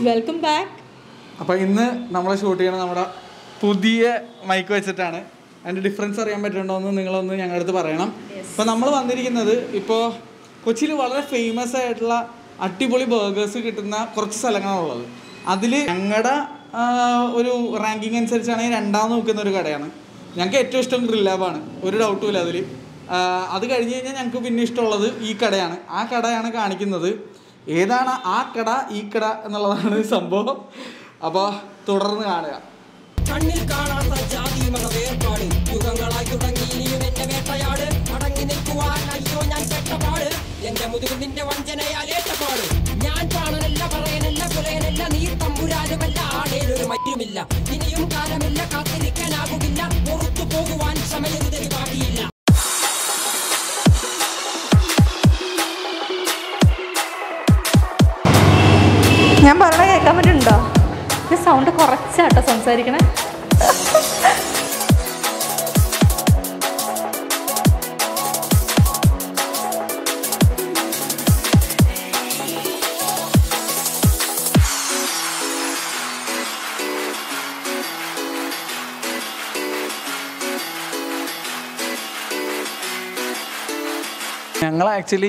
Welcome back അപ്പോൾ ഇന്ന് നമ്മൾ ഷൂട്ട് ചെയ്യണത് നമ്മുടെ പുതിയ മൈക്ക് വെച്ചിട്ടാണ് അതിൻ്റെ ഡിഫറൻസ് അറിയാൻ പറ്റുന്നുണ്ടോ എന്ന് നിങ്ങളൊന്ന് ഞങ്ങളുടെ അടുത്ത് പറയണം അപ്പോൾ നമ്മൾ വന്നിരിക്കുന്നത് ഇപ്പോൾ കൊച്ചിയിൽ വളരെ ഫേമസ് ആയിട്ടുള്ള അടിപൊളി ബർഗേഴ്സ് കിട്ടുന്ന കുറച്ച് സ്ഥലങ്ങളാണുള്ളത് അതിൽ ഞങ്ങളുടെ ഒരു റാങ്കിങ് അനുസരിച്ചാണെങ്കിൽ രണ്ടാമത് നിൽക്കുന്ന ഒരു കടയാണ് ഞങ്ങൾക്ക് ഏറ്റവും ഇഷ്ടം ഗ്രില്ലാബാണ് ഒരു ഡൗട്ടും ഇല്ല അതിൽ അത് കഴിഞ്ഞ് കഴിഞ്ഞാൽ ഞങ്ങൾക്ക് പിന്നെ ഇഷ്ടമുള്ളത് ഈ കടയാണ് ആ കടയാണ് കാണിക്കുന്നത് ഏതാണ് ആ കട ഈ കട എന്നുള്ളതാണ് സംഭവം അപ്പോൾ തുടർന്ന് കാണുക കണ്ണിൽ കാണാത്ത ജാതി മത വേർപാട് യുഗങ്ങളായി തുടങ്ങി ഇനിയും എന്റെ വേട്ടയാട് അടങ്ങി നിൽക്കുവാൻ അയ്യോ ഞാൻ പെട്ടപാട് എന്റെ മുതുകിൽ നിന്റെ വഞ്ചനയാൽ ഏറ്റപാട് ഞാൻ പാണനല്ല പറയനല്ല കുലയനല്ല നീ തമ്പുരാനുമല്ല ആടേലൊരു മറ്റുമില്ല ഇനിയും കാലമില്ല കാത്തിരിക്കാനാകുകില്ല പുറത്തു പോകുവാൻ സമയരുതരി ബാക്കിയില്ല ഞാൻ പറഞ്ഞ കേൾക്കാൻ പറ്റുന്നുണ്ടോ ഞാൻ സൗണ്ട് കുറച്ചാട്ടോ സംസാരിക്കണേ ഞങ്ങൾ ആക്ച്വലി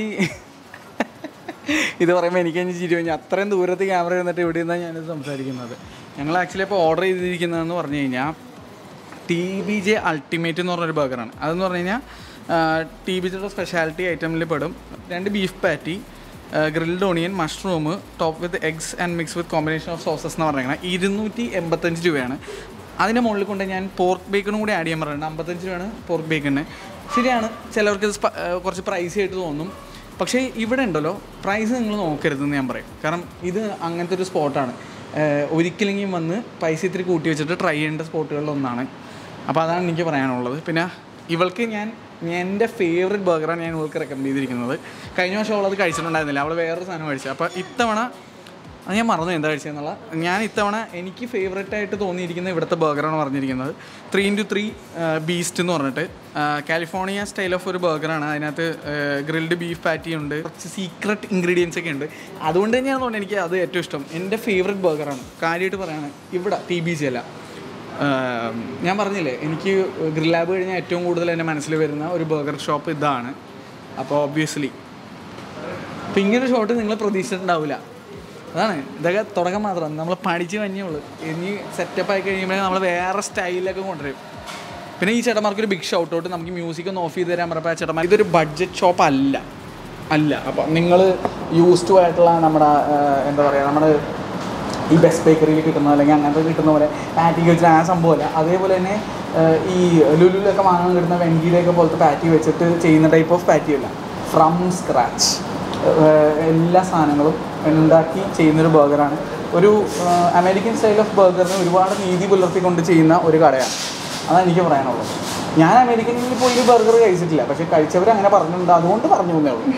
ഇത് പറയുമ്പോൾ എനിക്ക് കഴിഞ്ഞ് ചിരി കഴിഞ്ഞാൽ അത്രയും ദൂരത്ത് ക്യാമറ ഇരുന്നിട്ട് ഇവിടെ നിന്നാണ് ഞാനിത് സംസാരിക്കുന്നത് ഞങ്ങൾ ആക്ച്വലി ഇപ്പോൾ ഓർഡർ ചെയ്തിരിക്കുന്നതെന്ന് പറഞ്ഞു കഴിഞ്ഞാൽ ടി ബി ജെ അൾട്ടിമേറ്റ് എന്ന് പറഞ്ഞൊരു ബർഗറാണ് അതെന്ന് പറഞ്ഞു കഴിഞ്ഞാൽ ടി ബി ജിയുടെ സ്പെഷ്യാലിറ്റി ഐറ്റമിൽ പെടും രണ്ട് beef patty grilled onion mushroom top with eggs and mix with combination of sauces എന്ന് പറഞ്ഞാൽ ഇരുന്നൂറ്റി എൺപത്തഞ്ച് രൂപയാണ് അതിൻ്റെ മുകളിൽ കൊണ്ട് ഞാൻ പോർക്ക് ബേക്കണും കൂടി ആഡ് ചെയ്യാൻ പറയുന്നുണ്ട് അമ്പത്തഞ്ച് രൂപയാണ് പോർക്ക് ബേക്കണിന് ശരിയാണ് ചിലവർക്ക് ഇത് സ്പ- ഏഹ് കുറച്ച് പ്രൈസി ആയിട്ട് തോന്നും പക്ഷേ ഇവിടെ ഉണ്ടല്ലോ പ്രൈസ് നിങ്ങൾ നോക്കരുതെന്ന് ഞാൻ പറയും കാരണം ഇത് അങ്ങനത്തെ ഒരു സ്പോട്ടാണ് ഒരിക്കലെങ്കിലും വന്ന് പൈസ ഇത്തിരി കൂട്ടി വെച്ചിട്ട് ട്രൈ ചെയ്യേണ്ട സ്പോട്ടുകളിൽ ഒന്നാണ് അപ്പോൾ അതാണ് എനിക്ക് പറയാനുള്ളത് പിന്നെ ഇവൾക്ക് ഞാൻ എൻ്റെ ഫേവറേറ്റ് ബർഗറാണ് ഞാൻ ഇവൾക്ക് റെക്കമെൻഡ് ചെയ്തിരിക്കുന്നത് കഴിഞ്ഞ വർഷം അവളത് കഴിച്ചിട്ടുണ്ടായിരുന്നില്ല അവൾ വേറൊരു സാധനം കഴിച്ചു അപ്പോൾ ഇത്തവണ അത് ഞാൻ മറന്നു എന്താ കഴിച്ചതെന്നുള്ള ഞാൻ ഇത്തവണ എനിക്ക് ഫേവറേറ്റ് ആയിട്ട് തോന്നിയിരിക്കുന്ന ഇവിടുത്തെ ബർഗറാണ് പറഞ്ഞിരിക്കുന്നത് ത്രീ ഇൻറ്റു ത്രീ ബീസ്റ്റ് എന്ന് പറഞ്ഞിട്ട് ആ, കാലിഫോർണിയ സ്റ്റൈൽ ഓഫ് ഒരു ബർഗറാണ് അതിനകത്ത് ഗ്രിൽഡ് ബീഫ് പാറ്റി ഉണ്ട് കുറച്ച് സീക്രട്ട് ഇൻഗ്രീഡിയൻസ് ഒക്കെ ഉണ്ട് അതുകൊണ്ട് തന്നെയാണ് തോന്നുന്നത് എനിക്ക് അത് ഏറ്റവും ഇഷ്ടം എൻ്റെ ഫേവറേറ്റ് ബർഗറാണ് കാര്യമായിട്ട് പറയാണ് ഇവിടെ ടി ബി ജി അല്ല ആഹ് ഞാൻ പറഞ്ഞില്ലേ എനിക്ക് ഗ്രില്ലാബ് കഴിഞ്ഞാൽ ഏറ്റവും കൂടുതൽ എൻ്റെ മനസ്സിൽ വരുന്ന ഒരു ബർഗർ ഷോപ്പ് ഇതാണ് അപ്പോൾ ഒബ്വിയസ്ലി അപ്പം ഇങ്ങനൊരു ഷോട്ട് നിങ്ങൾ പ്രതീക്ഷിച്ചിട്ടുണ്ടാവില്ല അതാണ് ഇതൊക്കെ തുടക്കം മാത്രം നമ്മൾ പഠിച്ച് വന്നേ ഉള്ളൂ ഇനി സെറ്റപ്പ് ആയി കഴിയുമ്പോൾ നമ്മൾ വേറെ സ്റ്റൈലൊക്കെ കൊണ്ടുവരും പിന്നെ ഈ ചേട്ടന്മാർക്ക് ഒരു ബിഗ് ഷൗട്ട് ഔട്ട് നമുക്ക് മ്യൂസിക് ഒന്ന് ഓഫ് ചെയ്ത് തരാൻ പറഞ്ഞപ്പോൾ ആ ചേട്ടന്മാർ ഇതൊരു ബഡ്ജറ്റ് ഷോപ്പ് അല്ല അല്ല അപ്പോൾ നിങ്ങൾ യൂസ്ഡ് ടു ആയിട്ടുള്ള നമ്മുടെ ആഹ് എന്താ പറയുക നമ്മുടെ ഈ ബെസ്റ്റ് ബേക്കറിയിൽ കിട്ടുന്ന അല്ലെങ്കിൽ അങ്ങനത്തെ കിട്ടുന്ന പോലെ പാറ്റി വെച്ചിട്ട് ആ സംഭവമല്ല അതേപോലെ തന്നെ ആഹ് ഈ ലുലുലൊക്കെ വാങ്ങാൻ കിട്ടുന്ന വെങ്കിയിലൊക്കെ പോലത്തെ പാറ്റി വെച്ചിട്ട് ചെയ്യുന്ന ടൈപ്പ് ഓഫ് പാറ്റി അല്ല ഫ്രം സ്ക്രാച്ച് എല്ലാ സാധനങ്ങളും ഉണ്ടാക്കി ചെയ്യുന്നൊരു ബർഗറാണ് ഒരു ആഹ് അമേരിക്കൻ സ്റ്റൈൽ ഓഫ് ബർഗറിന് ഒരുപാട് നീതി പുലർത്തിക്കൊണ്ട് ചെയ്യുന്ന ഒരു കടയാണ് അതാണ് എനിക്ക് പറയാനുള്ളത് ഞാൻ അമേരിക്കനിൽ പോയി ബർഗർ കഴിച്ചിട്ടില്ല പക്ഷെ കഴിച്ചവർ അങ്ങനെ പറഞ്ഞിട്ടുണ്ട് അതുകൊണ്ട് പറഞ്ഞു എന്നേ ഉള്ളൂ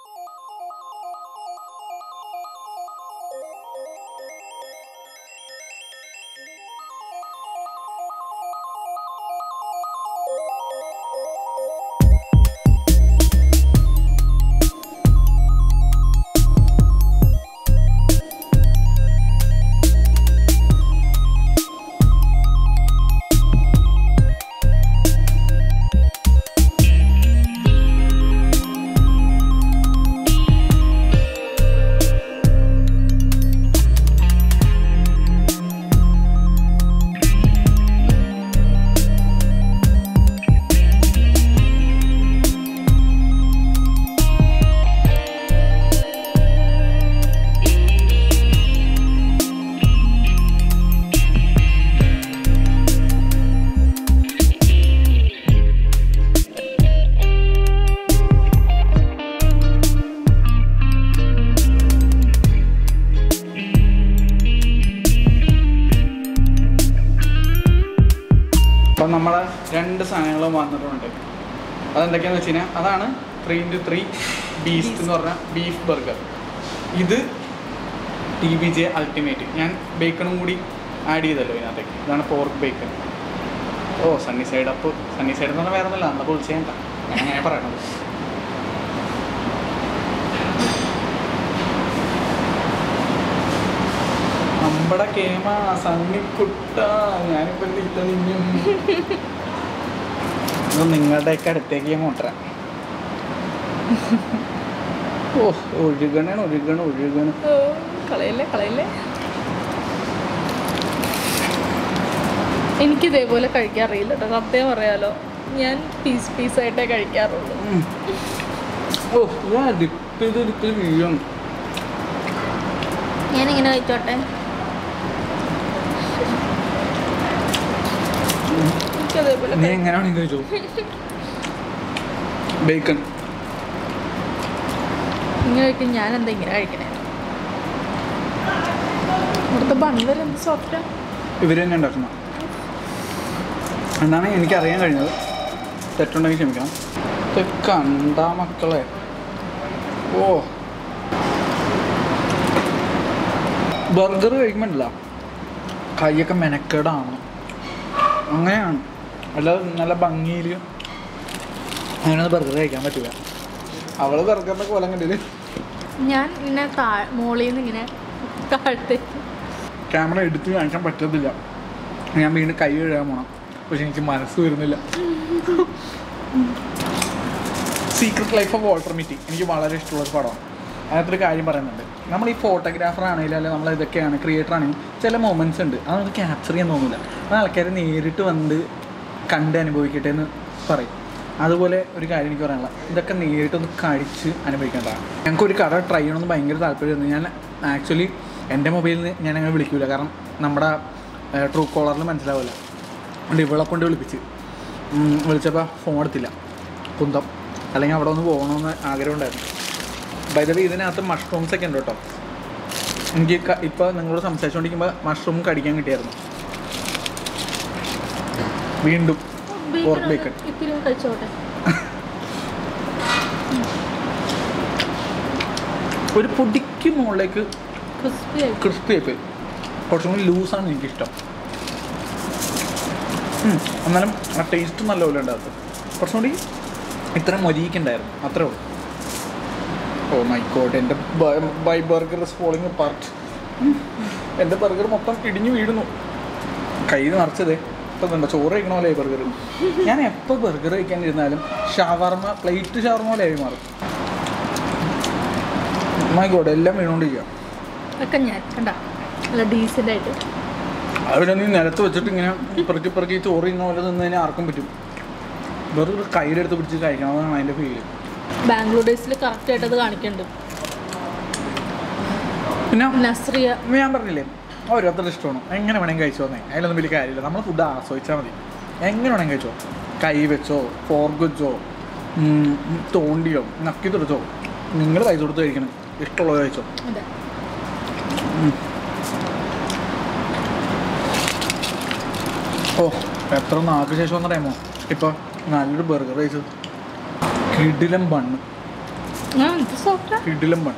അപ്പം നമ്മളെ രണ്ട് സാധനങ്ങളും വന്നിട്ടുണ്ട് അതെന്തൊക്കെയാന്ന് വെച്ച് കഴിഞ്ഞാൽ അതാണ് ത്രീ ഇൻറ്റു ത്രീ ബീസ്റ്റ് എന്ന് പറഞ്ഞ ബീഫ് ബർഗർ ഇത് ടി ബി ജെ അൾട്ടിമേറ്റ് ഞാൻ ബേക്കണും കൂടി ആഡ് ചെയ്തല്ലോ ഇതിനകത്തേക്ക് ഇതാണ് pork bacon oh sunny side up sunny side എന്ന് പറഞ്ഞാൽ വേറെ ഒന്നുമില്ല നമ്മൾ പൊളിച്ച് ചെയ്യണ്ട ഞാൻ അങ്ങനെ പറയണത് അമ്പട കേമ സണ്ണിക്കുട്ട ഞാനിപ്പോ എന്ത് ഇത്ത നിന്നും ഇത് നിങ്ങളുടെയൊക്കെ അടുത്തേക്ക് ഞാൻ കൊണ്ടുവരാം ഓ ഒഴുകണ ഒഴുകണ ഒഴുകണ ഓ കളയല്ലേ കളയല്ലേ എനിക്ക് ഇതേപോലെ കഴിക്കാൻ അറിയില്ല കേട്ടോ സത്യം പറയാലോ ഞാൻ പീസ് പീസായിട്ടേ കഴിക്കാറുള്ളൂ ഉം. ഓ ഞാൻ ഡിപ്പ് ചെയ്ത് എടുത്ത് വീഴും ഞാനിങ്ങനെ കഴിച്ചോട്ടെ എനിക്ക് അതേപോലെ നീ എങ്ങനെയാണെങ്കിൽ കഴിച്ചോ ബേക്കൺ ഇങ്ങനെ കഴിക്കും ഞാൻ എന്താ ഇങ്ങനെ കഴിക്കണേ ഇവിടുത്തെ ബണ്ണർ എന്ത് സോഫ്റ്റാ ഇവർ തന്നെ ഉണ്ടാക്കുന്ന എന്നാണ് എനിക്ക് അറിയാൻ കഴിഞ്ഞത് തെറ്റുണ്ടെങ്കിൽ ക്ഷമിക്കണം ഇത് കണ്ട മക്കളെ ഓ ബർഗർ കഴിക്കുമ്പോഴല്ല കൈയൊക്കെ മെനക്കേടാണ് അങ്ങനെയാണ് അല്ലാതെ നല്ല ഭംഗിയിൽ അങ്ങനെയൊന്നും ബർഗർ കഴിക്കാൻ പറ്റില്ല അവള് ബർഗറിൻ്റെ കോലം കണ്ടില്ല ഞാൻ ഇങ്ങനെ താ മോളിൽ നിന്ന് ഇങ്ങനെ താഴത്തേക്ക് ക്യാമറ എടുത്ത് കാണിക്കാൻ പറ്റത്തില്ല ഞാൻ വീണ്ടും കൈ കഴുകാൻ പോണം പക്ഷെ എനിക്ക് മനസ്സ് വരുന്നില്ല secret life of Walter Mitty എനിക്ക് വളരെ ഇഷ്ടമുള്ള ഒരു പടമാണ് അതിനകത്തൊരു കാര്യം പറയുന്നുണ്ട് നമ്മൾ ഈ ഫോട്ടോഗ്രാഫർ ആണെങ്കിലും അല്ലെങ്കിൽ നമ്മൾ ഇതൊക്കെയാണ് ക്രിയേറ്റർ ആണെങ്കിലും ചില മൊമെൻറ്റ്സ് ഉണ്ട് അത് നമുക്ക് ക്യാപ്ചർ ചെയ്യാൻ തോന്നില്ല അത് ആൾക്കാർ നേരിട്ട് വന്ന് കണ്ട് അനുഭവിക്കട്ടെ എന്ന് പറയും അതുപോലെ ഒരു കാര്യം എനിക്ക് പറയാനുള്ള ഇതൊക്കെ നേരിട്ടൊന്ന് കഴിച്ച് അനുഭവിക്കേണ്ടതാണ് ഞങ്ങൾക്ക് ഒരു കട ട്രൈ ചെയ്യണമെന്ന് ഭയങ്കര താല്പര്യമായിരുന്നു ഞാൻ ആക്ച്വലി എൻ്റെ മൊബൈലിൽ നിന്ന് ഞാൻ അങ്ങനെ വിളിക്കൂല കാരണം നമ്മുടെ ട്രൂ കോളറിൽ മനസ്സിലാവില്ല അതുകൊണ്ട് ഇവളെ കൊണ്ട് വിളിപ്പിച്ച് ഉം, വിളിച്ചപ്പോൾ ഫോൺ എടുത്തില്ല കുന്തം അല്ലെങ്കിൽ അവിടെ ഒന്ന് പോകണമെന്ന് ആഗ്രഹമുണ്ടായിരുന്നു ബൈദവി ഇതിനകത്ത് മഷ്റൂംസ് ഒക്കെ ഉണ്ട് കേട്ടോ എനിക്ക് ക- ഇപ്പോൾ നിങ്ങളോട് സംസാരിച്ചുകൊണ്ടിരിക്കുമ്പോൾ മഷ്റൂം കടിക്കാൻ കിട്ടിയായിരുന്നു വീണ്ടും Pork bacon. ഇത്തിരി കഴിച്ചോട്ടെ ഒരു പൊടിക്ക് മുകളിലേക്ക് ക്രിസ്പി ആയി ക്രിസ്പി ആയിപ്പോയി കുറച്ചും കൂടി ലൂസാണ് എനിക്കിഷ്ടം ഉം, എന്നാലും ആ ടേസ്റ്റ് നല്ലപോലെ ഉണ്ടാകും കുറച്ചും കൂടി ഇത്ര മൊരിയിക്കുണ്ടായിരുന്നു അത്രേ ഉള്ളൂ ഓ മൈ ഗോഡ് എൻ്റെ bye burger is falling part എൻ്റെ ബർഗർ മൊത്തം ഇടിഞ്ഞു വീഴുന്നു കൈ നിറച്ചതേ ഇപ്പം എന്താ ചോറ് കഴിക്കണ പോലെ ബർഗർ ഞാൻ എപ്പോൾ ബർഗർ കഴിക്കാനിരുന്നാലും ഷവർമ പ്ലേറ്റ് ഷവർമ പോലെ ആയി മാറും മൈ ഗോഡ് എല്ലാം വീണുകൊണ്ടിരിക്കുക ഒക്കെ ഞാൻ കണ്ട നല്ല ഡീസൻ്റ് ആയിട്ട് അവിടെ നീ നിലത്ത് വെച്ചിട്ട് ഇങ്ങനെ പെറുക്കി പെറുക്കി ചോറ് ഇങ്ങനെ പോലെ നിന്നതിന് ആർക്കും പറ്റും വെറുതെ ഒരു കയ്യിലെടുത്ത് പിടിച്ച് കഴിക്കണമെന്നാണ് അതിൻ്റെ ഫീല് ബാംഗ്ലൂർ ഡേയ്സിൽ കറക്റ്റ് ആയിട്ട് അത് കാണിക്കുന്നുണ്ട് പിന്നെ നസ്രിയ ഞാൻ പറഞ്ഞില്ലേ ഓരോരുത്തരുടെ ഇഷ്ടമാണ് എങ്ങനെ വേണമെങ്കിൽ കഴിച്ചോ എന്നേ അതിലൊന്നും വലിയ കാര്യമില്ല നമ്മൾ ഫുഡ് ആസ്വദിച്ചാൽ മതി എങ്ങനെ വേണമെങ്കിൽ കഴിച്ചോ കൈ വെച്ചോ ഫോർക്ക് വെച്ചോ ഉം, തോണ്ടിയോ നക്കി തുറച്ചോ നിങ്ങൾ പൈസ കൊടുത്ത് കഴിക്കണം ഇഷ്ടമുള്ളത് കഴിച്ചോ അതെ ഓ എത്ര നാൾക്ക് ശേഷം എന്നറിയാമോ ഇപ്പോൾ നല്ലൊരു ബർഗർ കഴിച്ചത് കിടിലം ബണ്ണ് ആ എന്ത് സോഫ്റ്റാ കിടിലം ബൺ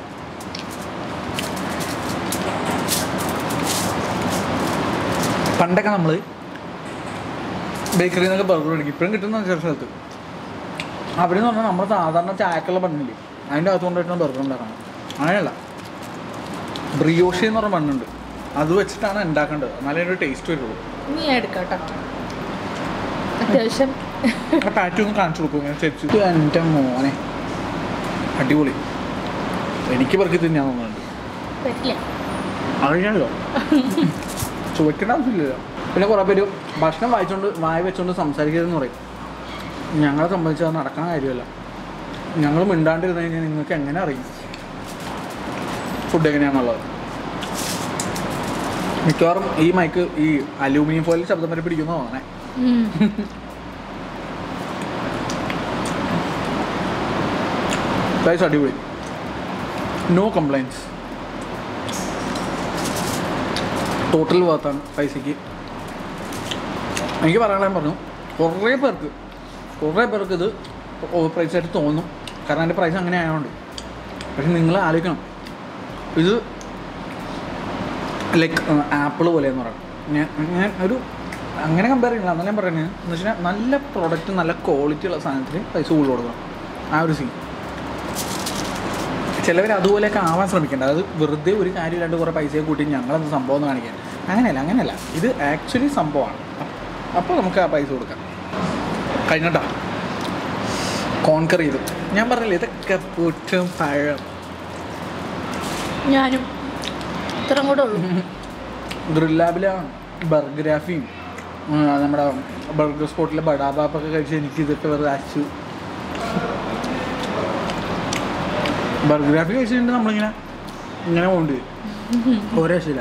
പണ്ടൊക്കെ നമ്മൾ ബേക്കറിയിൽ നിന്നൊക്കെ ബർഗർ മേടിക്കും ഇപ്പോഴും കിട്ടുന്ന ചില സ്ഥലത്ത് അവിടെ എന്ന് പറഞ്ഞാൽ നമ്മൾ സാധാരണ ചായക്കുള്ള ബണ്ണില്ലേ അതിൻ്റെ അകത്ത് കൊണ്ടുപോയിട്ട് ബർഗർ ഉണ്ടാക്കണം അങ്ങനെയല്ല ബ്രിയോഷി എന്ന് പറഞ്ഞ ബണ്ണുണ്ട് അത് വെച്ചിട്ടാണ് ഉണ്ടാക്കേണ്ടത് എന്നാലേ ഒരു ടേസ്റ്റ് വരുള്ളൂ നീ എടുക്കട്ടോ അത്യാവശ്യം ആ പാറ്റി ഒന്ന് കാണിച്ചു കൊടുക്കും ഇങ്ങനെ ചെരിച്ചു എൻ്റെ മോനെ അടിപൊളി എനിക്ക് പെറുക്കി തിന്നാൻ തോന്നുന്നുണ്ട് പറ്റില്ല അറിയാമല്ലോ ചോദിക്കേണ്ട ആവശ്യമില്ലല്ലോ പിന്നെ കുറേ പേര് ഭക്ഷണം വായിച്ചുകൊണ്ട് വായ വെച്ചുകൊണ്ട് സംസാരിക്കരുതെന്ന് പറയും ഞങ്ങളെ സംബന്ധിച്ച് അത് നടക്കുന്ന കാര്യമല്ല ഞങ്ങൾ മിണ്ടാണ്ടിരുന്ന് കഴിഞ്ഞാൽ നിങ്ങൾക്ക് എങ്ങനെ അറിയും ഫുഡ് എങ്ങനെയാണെന്നുള്ളത് മിക്കവാറും ഈ മൈക്ക് ഈ അലൂമിനിയം ഫോയിൽ ശബ്ദം വരെ പിടിക്കുന്ന തോന്നണേ ഉം. പ്രൈസ് അടിപൊളി നോ കംപ്ലൈൻസ് ടോട്ടൽ ഭാഗത്താണ് പൈസയ്ക്ക് എനിക്ക് പറയാനുള്ള ഞാൻ പറഞ്ഞു കുറേ പേർക്ക് കുറേ പേർക്ക് ഇത് ഓവർ പ്രൈസ് ആയിട്ട് തോന്നും കാരണം അതിൻ്റെ പ്രൈസ് അങ്ങനെ ആയതുകൊണ്ട് പക്ഷെ നിങ്ങൾ ആലോചിക്കണം ഇത് ലൈക്ക് ആപ്പിൾ പോലെ എന്ന് പറയാം ഞാൻ ഞാൻ ഒരു അങ്ങനെ കമ്പയർ ചെയ്യണില്ല എന്നാലും ഞാൻ പറയുന്നത് എന്ന് വെച്ചാൽ നല്ല പ്രോഡക്റ്റ് നല്ല ക്വാളിറ്റി ഉള്ള സാധനത്തിന് പൈസ കൂടുതൽ കൊടുക്കണം ആ ഒരു സീൻ ചിലവർ അതുപോലെയൊക്കെ ആവാൻ ശ്രമിക്കേണ്ട അത് വെറുതെ ഒരു കാര്യമില്ലാണ്ട് കുറേ പൈസ കൂട്ടി ഞങ്ങളെന്ത് സംഭവം എന്ന് കാണിക്കാൻ അങ്ങനെയല്ല അങ്ങനെയല്ല ഇത് ആക്ച്വലി സംഭവമാണ് അപ്പോൾ നമുക്ക് ആ പൈസ കൊടുക്കാം കഴിഞ്ഞോട്ടാ കോൺകർ ചെയ്തു ഞാൻ പറഞ്ഞില്ലേ ഇതൊക്കെ പുറ്റും പഴം ഞാനും ഇത്രയും കൂടെ ഉള്ളൂ ഗ്രില്ലാബിലെ ബർഗറാഫിയും നമ്മുടെ ബർഗർ സ്പോട്ടിലെ ബഡാബാപ്പൊക്കെ കഴിച്ച് എനിക്ക് ഇതൊക്കെ വെറുതെ അച്ചു ബർഗറാഫി കഴിച്ചിട്ടുണ്ട് നമ്മളിങ്ങനെ ഇങ്ങനെ പോകേണ്ടി വരും ഒരു രക്ഷയില്ല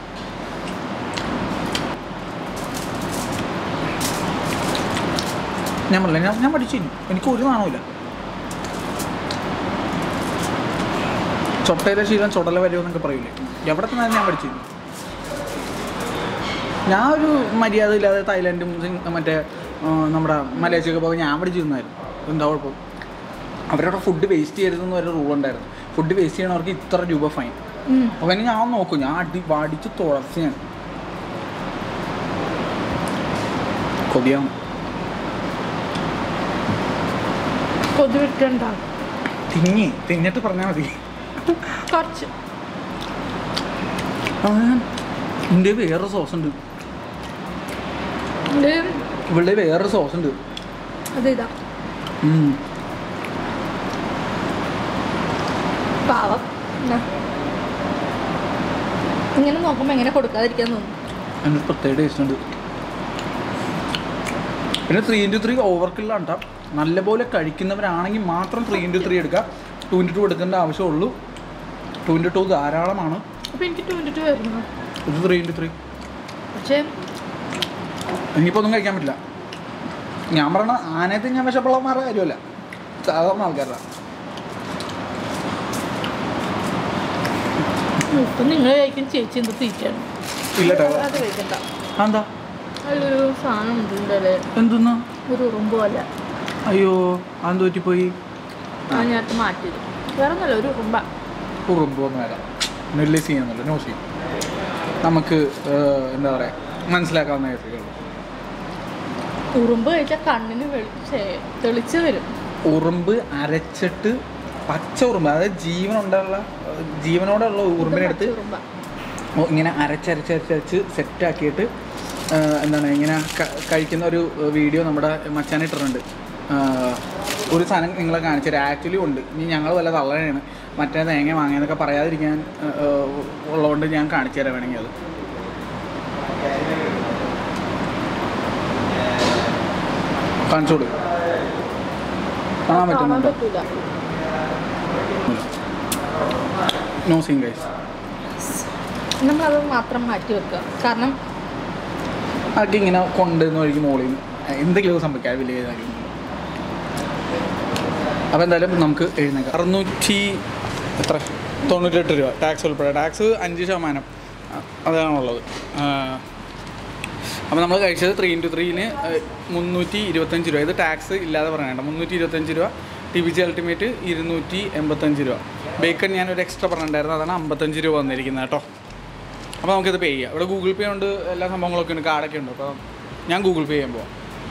ഞാൻ പറഞ്ഞില്ല ഞാൻ ഞാൻ പഠിച്ചു എനിക്ക് ഒരു നാണമില്ല ചൊട്ടയിലെ ശീലം ചുടല വരുമെന്നൊക്കെ പറയില്ലേ എവിടെ തന്നെ ഞാൻ പഠിച്ചു ഞാൻ ഒരു മര്യാദ ഇല്ലാതെ തായ്ലാൻഡും സിംഗ്- മറ്റേ ആ, നമ്മുടെ മലേഷ്യയൊക്കെ പോകുമ്പോൾ ഞാൻ പഠിച്ചിരുന്നായിരുന്നു എന്താ കുഴപ്പം അവരവിടെ ഫുഡ് വേസ്റ്റ് ചെയ്യരുതെന്ന് ഒരു റൂൾ ഉണ്ടായിരുന്നു ഫുഡ് വേസ്റ്റ് ചെയ്യണവർക്ക് ഇത്ര രൂപ ഫൈൻ ഉം. അങ്ങനെ ഞാൻ നോക്കും ഞാൻ അടി വടിച്ച് തുളച്ച് ഞാൻ കൊതിയാണ് കൊതി വിട്ടുണ്ടാവും തിങ്ങി തിന്നിട്ട് പറഞ്ഞാൽ മതി കുറച്ച് എൻ്റെ വേറൊരു സോസ് ഉണ്ട് ഇത് ഇവളുടെ വേറൊരു സോസ് ഉണ്ട് അത് ഇതാ ഉം. പാവം എന്നാ. ഇങ്ങനെ നോക്കുമ്പോൾ എങ്ങനെ കൊടുക്കാതിരിക്കാൻ തോന്നും അതിന് പ്രത്യേക ടേസ്റ്റ് ഉണ്ട് പിന്നെ ത്രീ ഇൻറ്റു ത്രീ ഓവർക്കില്ലാണ് കേട്ടോ നല്ലപോലെ കഴിക്കുന്നവരാണെങ്കിൽ മാത്രം ത്രീ ഇൻറ്റു ത്രീ എടുക്കുക ടു ഇൻറ്റു ടു എടുക്കേണ്ട ആവശ്യമുള്ളൂ ടു ഇൻറ്റു ടു ധാരാളമാണ് അപ്പോൾ എനിക്ക് ട്വൻറ്റി ടു വരുന്നു ഇത് ത്രീ ഇൻറ്റു ത്രീ പക്ഷേ എനിക്കിപ്പോൾ ഒന്നും കഴിക്കാൻ പറ്റില്ല ഞാൻ പറയണ ആനയത്ത് ഞാൻ വിശപ്പുള്ളമാരുടെ കാര്യമല്ല സാധാരണ ആൾക്കാരുടെ ഇപ്പം നിങ്ങൾ കഴിക്കും ചേച്ചി എന്ത് തീറ്റയാണ് ഇല്ല കേട്ടോ അത് കഴിക്കണ്ട എന്താ അതിലൊരു സാധനം ഉണ്ടല്ലേ എന്തെന്നാ ഒരു ഉറുമ്പ് പോലെ അയ്യോ അതെന്ത് പറ്റിപ്പോയി അത് ഞാൻ മാറ്റിയത് വേറെ ഒന്നല്ല ഒരു ഉറുമ്പ ഉറുമ്പൊന്നും വരാം നെല്ല് ചെയ്യുന്നില്ല നോ ചെയ്യും നമുക്ക് ഏഹ്, എന്താ പറയുക മനസ്സിലാക്കാവുന്ന കാര്യങ്ങളുള്ളൂ ഉറുമ്പ് കഴിച്ചാൽ കണ്ണിന് വെളിച്ചേ തെളിച്ച് വരും ഉറുമ്പ് അരച്ചിട്ട് പച്ച ഉറുമ്പ് അതായത് ജീവനുണ്ടുള്ള ജീവനോടുള്ള ഉറുമ്പിനെടുത്ത് ഉറുമ്പ ഓ, ഇങ്ങനെ അരച്ചരച്ചരച്ചരച്ച് സെറ്റാക്കിയിട്ട് എന്താണ് ഇങ്ങനെ ക- കഴിക്കുന്ന ഒരു വീഡിയോ നമ്മുടെ മച്ചാൻ ഇട്ടിട്ടുണ്ട് ആ, ഒരു സാധനം നിങ്ങളെ കാണിച്ചത് ആക്ച്വലി ഉണ്ട് ഇനി ഞങ്ങൾ വല്ല തള്ളയാണ് മറ്റേ തേങ്ങ വാങ്ങിയെന്നൊക്കെ പറയാതിരിക്കാൻ ആ, ആ, ഉള്ളതുകൊണ്ട് ഞാൻ കാണിച്ചു തരാം വേണമെങ്കിൽ അത് കാണിച്ചു കൊടുക്കും കാണാൻ കാണാൻ പറ്റുന്നുണ്ടോ പറ്റൂല നോ സീൻ ഗൈസ് നമ്മളത് മാത്രം മാറ്റി വെക്കുക കാരണം അതൊക്കെ ഇങ്ങനെ കൊണ്ടുവന്ന് വഴിക്ക് മുകളിൽ നിന്ന് എന്തെങ്കിലും സംഭവിക്കാം വലിയ കാര്യം അപ്പോൾ എന്തായാലും നമുക്ക് എഴുന്നേക്കാം അറുന്നൂറ്റി എത്ര തൊണ്ണൂറ്റെട്ട് രൂപ ടാക്സ് ഉൾപ്പെടെ ടാക്സ് അഞ്ച് ശതമാനം അ- അതാണുള്ളത് അപ്പോൾ നമ്മൾ കഴിച്ചത് ത്രീ ഇൻറ്റു ത്രീന് മുന്നൂറ്റി ഇരുപത്തഞ്ച് രൂപ ഇത് ടാക്സ് ഇല്ലാതെ പറയണ്ട മുന്നൂറ്റി ഇരുപത്തഞ്ച് രൂപ ടി ബി ജി അൾട്ടിമേറ്റ് ഇരുന്നൂറ്റി എൺപത്തഞ്ച് രൂപ ബേക്കൺ ഞാനൊരു എക്സ്ട്രാ പറഞ്ഞിട്ടുണ്ടായിരുന്നു അതാണ് അമ്പത്തഞ്ച് രൂപ വന്നിരിക്കുന്നത് കേട്ടോ അപ്പോൾ നമുക്കിത് പേ ചെയ്യാം ഇവിടെ ഗൂഗിൾ പേ ഉണ്ട് എല്ലാ സംഭവങ്ങളൊക്കെ ഉണ്ട് കാർഡൊക്കെ ഉണ്ട് അപ്പോൾ ഞാൻ ഗൂഗിൾ പേ ചെയ്യാൻ പോവാം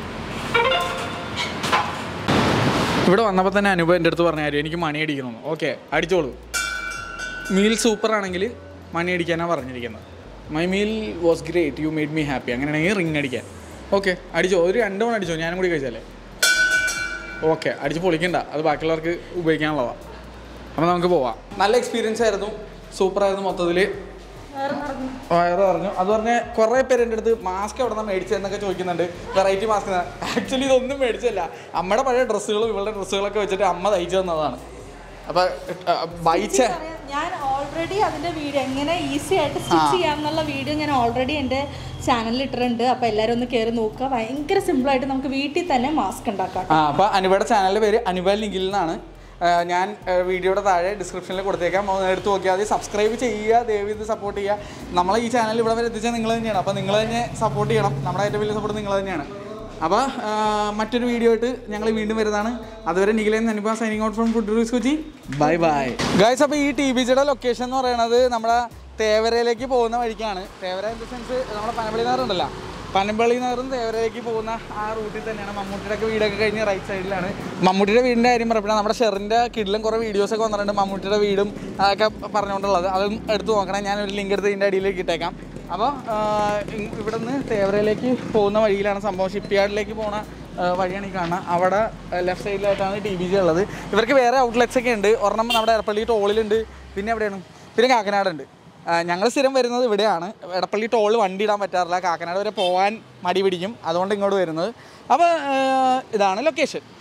ഇവിടെ വന്നപ്പോൾ തന്നെ അനുഭവം എൻ്റെ അടുത്ത് പറഞ്ഞ കാര്യം എനിക്ക് മണി അടിക്കണമെന്ന് ഓക്കെ അടിച്ചോളൂ മീൽ സൂപ്പർ ആണെങ്കിൽ മണി അടിക്കാനാണ് പറഞ്ഞിരിക്കുന്നത് my meal was great you made me happy അങ്ങനെയാണെങ്കിൽ റിങ് അടിക്കാൻ ഓക്കെ അടിച്ചോ ഒരു രണ്ട് മണി അടിച്ചോ ഞാനും കൂടി കഴിച്ചാലേ ഓക്കെ അടിച്ച് പൊളിക്കണ്ട അത് ബാക്കിയുള്ളവർക്ക് ഉപയോഗിക്കാനുള്ളതാണ് അപ്പോൾ നമുക്ക് പോവാം നല്ല എക്സ്പീരിയൻസ് ആയിരുന്നു സൂപ്പറായിരുന്നു മൊത്തത്തിൽ വയറ് പറഞ്ഞു അത് പറഞ്ഞ് കുറേ പേര് എൻ്റെ അടുത്ത് മാസ്ക് എവിടെ നിന്ന് മേടിച്ചതെന്നൊക്കെ ചോദിക്കുന്നുണ്ട് വെറൈറ്റി മാസ്ക് ആക്ച്വലി ഇതൊന്നും മേടിച്ചല്ല അമ്മയുടെ പഴയ ഡ്രസ്സുകളും ഇവളുടെ ഡ്രസ്സുകളൊക്കെ വെച്ചിട്ട് അമ്മ തയ്ച്ചു തന്നതാണ് അപ്പോൾ ബൈച്ച ഞാൻ ഓൾറെഡി അതിന്റെ വീഡിയോ എങ്ങനെ ഈസി ആയിട്ട് സ്റ്റിച്ച് ചെയ്യാമെന്നുള്ള വീഡിയോ ഞാൻ ഓൾറെഡി എൻ്റെ ചാനലിൽ ഇട്ടിട്ടുണ്ട് അപ്പോൾ എല്ലാവരും ഒന്ന് കയറി നോക്കുക ഭയങ്കര സിമ്പിളായിട്ട് നമുക്ക് വീട്ടിൽ തന്നെ മാസ്ക് ഉണ്ടാക്കാം ആ അപ്പോൾ അനുവയുടെ ചാനലിൻ്റെ പേര് അനുവ ലിങ്കിൽ നിന്നാണ് ആ, ഞാൻ ആ, വീഡിയോയുടെ താഴെ ഡിസ്ക്രിപ്ഷനിൽ കൊടുത്തേക്കാം ഒന്ന് എടുത്ത് നോക്കിയാൽ മതി സബ്സ്ക്രൈബ് ചെയ്യുക ദയവ് ഇത് സപ്പോർട്ട് ചെയ്യുക നമ്മളെ ഈ ചാനൽ ഇവിടെ വരെ എത്തിച്ചാൽ നിങ്ങൾ തന്നെയാണ് അപ്പോൾ നിങ്ങൾ തന്നെ സപ്പോർട്ട് ചെയ്യണം നമ്മുടെ ഏറ്റവും വലിയ സപ്പോർട്ട് നിങ്ങൾ തന്നെയാണ് അപ്പോൾ ആ, മറ്റൊരു വീഡിയോ ആയിട്ട് ഞങ്ങൾ വീണ്ടും വരുന്നതാണ് അതുവരെ നിഖിലേൻ അനുഭവ സൈനിങ് ഔട്ട് ഫ്രം ഫുഡ് റൂസ് കൊച്ചി ബൈ ബൈ ഗൈസ് അപ്പോൾ ഈ ടി ബി ജിയുടെ ലൊക്കേഷൻ എന്ന് പറയുന്നത് നമ്മുടെ തേവരയിലേക്ക് പോകുന്ന വഴിക്കാണ് തേവര ഇൻ ദ സെൻസ് നമ്മുടെ പനമ്പള്ളി നഗറുണ്ടല്ലോ പനമ്പള്ളി നഗറും തേവരയിലേക്ക് പോകുന്ന ആ റൂട്ടിൽ തന്നെയാണ് മമ്മൂട്ടിയുടെ ഒക്കെ വീടൊക്കെ കഴിഞ്ഞ് റൈറ്റ് സൈഡിലാണ് മമ്മൂട്ടിയുടെ വീടിൻ്റെ കാര്യം പറഞ്ഞപ്പോൾ നമ്മുടെ ഷെറിൻ്റെ കിഡിലും കുറേ വീഡിയോസൊക്കെ വന്നിട്ടുണ്ട് മമ്മൂട്ടിയുടെ വീടും ഒക്കെ പറഞ്ഞുകൊണ്ടുള്ളത് അതും എടുത്ത് നോക്കണം ഞാൻ ഒരു ലിങ്ക് എടുത്ത് ഇതിൻ്റെ അടിയിലേക്ക് ഇട്ടേക്കാം അപ്പോൾ ഇവിടെ നിന്ന് തേവരയിലേക്ക് പോകുന്ന വഴിയിലാണ് സംഭവം ഷിപ്പ് യാർഡിലേക്ക് പോണ ആ, വഴിയാണ് ഈ കാണുന്നത് അവിടെ ലെഫ്റ്റ് സൈഡിലായിട്ടാണ് ടി ബി ജി ഉള്ളത് ഇവർക്ക് വേറെ ഔട്ട്ലെറ്റ്സ് ഒക്കെ ഉണ്ട് ഒരെണ്ണം നമ്മുടെ എടപ്പള്ളി ടോളിലുണ്ട് പിന്നെ എവിടെയാണ് പിന്നെ കാക്കനാടുണ്ട് ഞങ്ങൾ സ്ഥിരം വരുന്നത് ഇവിടെയാണ് എടപ്പള്ളി ടോളിൽ വണ്ടി ഇടാൻ പറ്റാറില്ല കാക്കനാട് വരെ പോകാൻ മടി പിടിക്കും അതുകൊണ്ട് ഇങ്ങോട്ട് വരുന്നത് അപ്പോൾ ഇതാണ് ലൊക്കേഷൻ